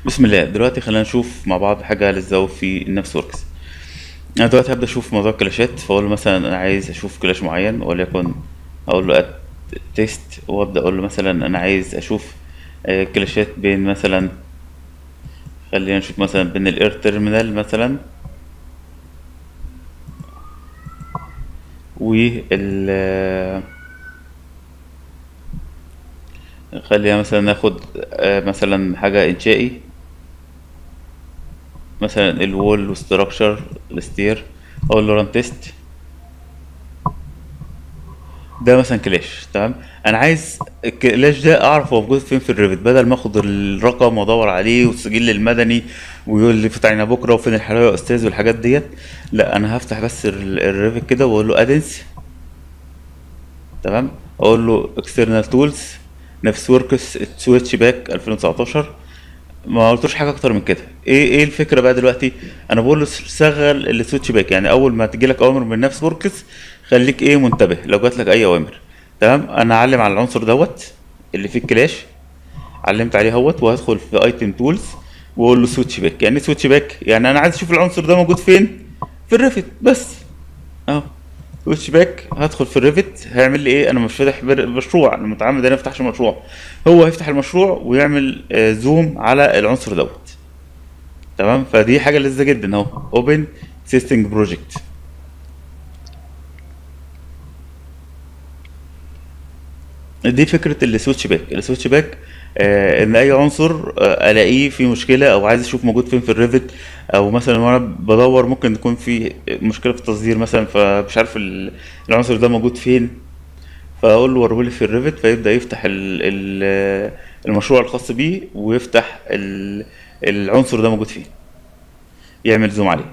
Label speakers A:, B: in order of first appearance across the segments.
A: بسم الله دلوقتي خلينا نشوف مع بعض حاجة للزو في النفس وركس انا دلوقتي هبدأ اشوف موضوع الكلاشات فاقول له مثلا انا عايز اشوف كلاش معين وليكن اقول له اد تيست وابدأ اقول له مثلا انا عايز اشوف آه، كلاشات بين مثلا خلينا نشوف مثلا بين الاير تيرمينال مثلا وال آه، خلينا مثلا ناخد آه، مثلا حاجة انشائي مثلا الوول والستراكشر الستير اقول له ران تيست ده مثلا كلاش تمام انا عايز الكلاش ده اعرف هو موجود فين في الريفت بدل ما اخد الرقم وادور عليه والسجل المدني ويقول لي فتحنا بكره وفين الحلاوه يا استاذ والحاجات ديت لا انا هفتح بس ال- الريفت كده واقول له ادنس تمام اقول له اكسترنال تولز نفس وركس سويتش باك 2019 ما قلتوش حاجه اكتر من كده ايه ايه الفكره بقى دلوقتي انا بقول له شغل السويتش باك يعني اول ما تجي لك اوامر من نفس وركس خليك ايه منتبه لو جات لك اي اوامر تمام انا اعلم على العنصر دوت اللي فيه الكلاش علمت عليه اهوت وهدخل في ايتم تولز واقول له سويتش باك يعني ايه سويتش باك يعني انا عايز اشوف العنصر ده موجود فين في الريفت بس اهو سويتش باك هدخل في الريفت هيعمل لي ايه انا مش فاتح بر- مشروع انا متعمد انا افتحش مشروع هو هيفتح المشروع ويعمل آه، زوم على العنصر دوت تمام فدي حاجه لذيذه جدا اهو اوبن سيستنج بروجكت دي فكره السويتش باك السويتش باك آه ان اي عنصر آه الاقيه في مشكله او عايز اشوف موجود فين في الريفت او مثلا وانا بدور ممكن يكون في مشكله في التصدير مثلا فمش عارف ال- العنصر ده موجود فين فاقول له وريهولي في الريفت فيبدا يفتح ال ال المشروع الخاص بيه ويفتح ال العنصر ده موجود فين يعمل زوم عليه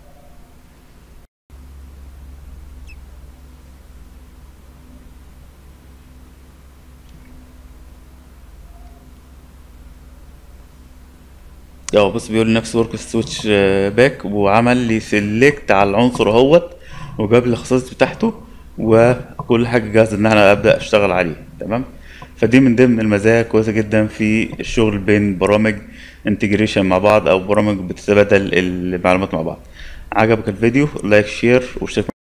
A: اه بص بيقول نفس ورك سويتش باك وعمل لي سيلكت على العنصر اهوت وجاب لي الخصائص بتاعته وكل حاجه جاهزه ان انا ابدا اشتغل عليه تمام فدي من ضمن المزايا كويسه جدا في الشغل بين برامج انتجريشن مع بعض او برامج بتتبادل المعلومات مع بعض عجبك الفيديو لايك شير واشترك